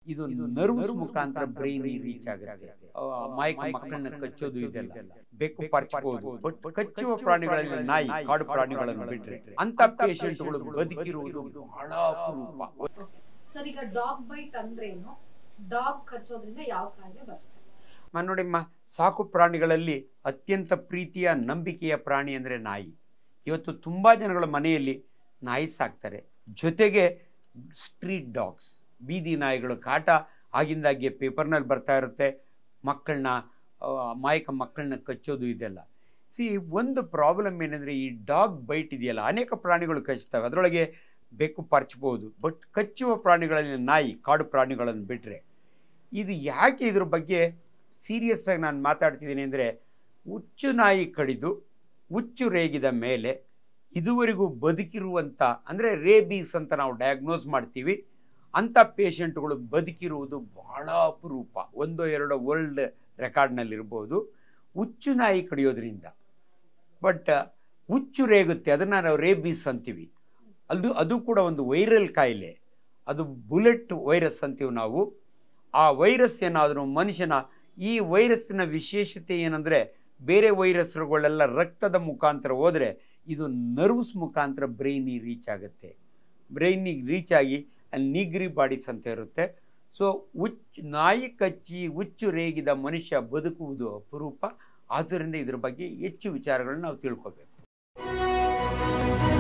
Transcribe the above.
ಇದು ನರ್ವ್ಸ್ ಮುಖಾಂತರ brain reach ಆಗುತ್ತೆ ಆ, ಅಮಾಯಕ ಮಕ್ಕಳನ್ನ ಕಚ್ಚೋದು ಇದೆಲ್ಲ ಬೆಕ್ಕು ಪರ್ಚಬಹುದು ಬಟ್ ಕಚ್ಚುವ ಪ್ರಾಣಿಗಳಲ್ಲಿ ನಾಯಿ ಕಾಡು ಪ್ರಾಣಿಗಳನ್ನು ಬಿಟ್ರೆ ಅಂತ ಪೇಷಂಟ್ಗಳು ಬದುಕಿರುವುದು ಬಹಳ ಅಪರೂಪ ಸರ್ ಈಗ ಡಾಗ್ ಬೈಟ್ ಅಂದ್ರೇನು ಡಾಗ್ ಕಚ್ಚೋದ್ರಿಂದ ಯಾವ ಕಾಯಿಲೆ ಬರುತ್ತೆ ಮ ನೋಡಿಮ್ಮ ಸಾಕು ಪ್ರಾಣಿಗಳಲ್ಲಿ ಅತ್ಯಂತ ಪ್ರೀತಿಯ ನಂಬಿಕೆಯ ಪ್ರಾಣಿ ಅಂದರೆ ನಾಯಿ ಇವತ್ತು ತುಂಬ ಜನಗಳ ಮನೆಯಲ್ಲಿ ನಾಯಿ ಸಾಕ್ತಾರೆ ಜೊತೆಗೆ ಸ್ಟ್ರೀಟ್ ಡಾಗ್ಸ್ ಬೀದಿ ನಾಯಿಗಳು ಕಾಟ ಆಗಿಂದಾಗೆ ಪೇಪರ್ನಲ್ಲಿ ಬರ್ತಾ ಇರುತ್ತೆ ಮಕ್ಕಳನ್ನ ಅಮಾಯಕ ಮಕ್ಕಳನ್ನ ಕಚ್ಚೋದು ಇದೆಲ್ಲ ಸಿ ಒಂದು ಪ್ರಾಬ್ಲಮ್ ಏನಂದರೆ ಈ ಡಾಗ್ ಬೈಟ್ ಇದೆಯಲ್ಲ ಅನೇಕ ಪ್ರಾಣಿಗಳು ಕಚ್ತವೆ ಅದರೊಳಗೆ ಬೆಕ್ಕು ಪರ್ಚ್ಬೋದು ಬಟ್ ಕಚ್ಚುವ ಪ್ರಾಣಿಗಳಲ್ಲಿ ನಾಯಿ ಕಾಡು ಪ್ರಾಣಿಗಳನ್ನು ಬಿಟ್ಟರೆ ಇದು ಯಾಕೆ ಇದ್ರ ಬಗ್ಗೆ ಸೀರಿಯಸ್ ಆಗಿ ನಾನು ಮಾತಾಡ್ತಿದ್ದೀನಿ ಅಂದರೆ ಹುಚ್ಚು ನಾಯಿ ಕಡಿದು ಹುಚ್ಚು ರೇಗಿದ ಮೇಲೆ ಇದುವರೆಗೂ ಬದುಕಿರುವಂಥ ಅಂದರೆ ರೇಬೀಸ್ ಅಂತ ನಾವು ಡಯಾಗ್ನೋಸ್ ಮಾಡ್ತೀವಿ ಅಂಥ ಪೇಷಂಟ್ಗಳು ಬದುಕಿರುವುದು ಬಹಳ ಅಪರೂಪ ಒಂದು ಎರಡು ವರ್ಲ್ಡ್ ರೆಕಾರ್ಡ್ನಲ್ಲಿರ್ಬೋದು ಹುಚ್ಚು ನಾಯಿ ಕಡಿಯೋದ್ರಿಂದ ಬಟ್ ಹುಚ್ಚು ರೇಗುತ್ತೆ ಅದನ್ನು ನಾವು ರೇಬೀಸ್ ಅಂತೀವಿ ಅದು ಅದು ಕೂಡ ಒಂದು ವೈರಲ್ ಕಾಯಿಲೆ ಅದು ಬುಲೆಟ್ ವೈರಸ್ ಅಂತೀವಿ ನಾವು ಆ ವೈರಸ್ ಏನಾದರೂ ಮನುಷ್ಯನ ಈ ವೈರಸ್ಸಿನ ವಿಶೇಷತೆ ಏನಂದರೆ ಬೇರೆ ವೈರಸ್ಗಳೆಲ್ಲ ರಕ್ತದ ಮುಖಾಂತರ ಹೋದರೆ ಇದು ನರ್ವ್ಸ್ ಮುಖಾಂತರ ಬ್ರೈನಿಗೆ ರೀಚ್ ಆಗುತ್ತೆ ಬ್ರೈನಿಗೆ ರೀಚ್ ಆಗಿ ಅಲ್ಲಿ ನಿಗ್ರಿ ಬಾಡೀಸ್ ಅಂತ ಇರುತ್ತೆ ಸೊ ಹುಚ್ಚು ನಾಯಿ ಕಚ್ಚಿ ಹುಚ್ಚು ರೇಗಿದ ಮನುಷ್ಯ ಬದುಕುವುದು ಅಪರೂಪ ಆದ್ದರಿಂದ ಇದ್ರ ಬಗ್ಗೆ ಹೆಚ್ಚು ವಿಚಾರಗಳನ್ನ ನಾವು ತಿಳ್ಕೊಬೇಕು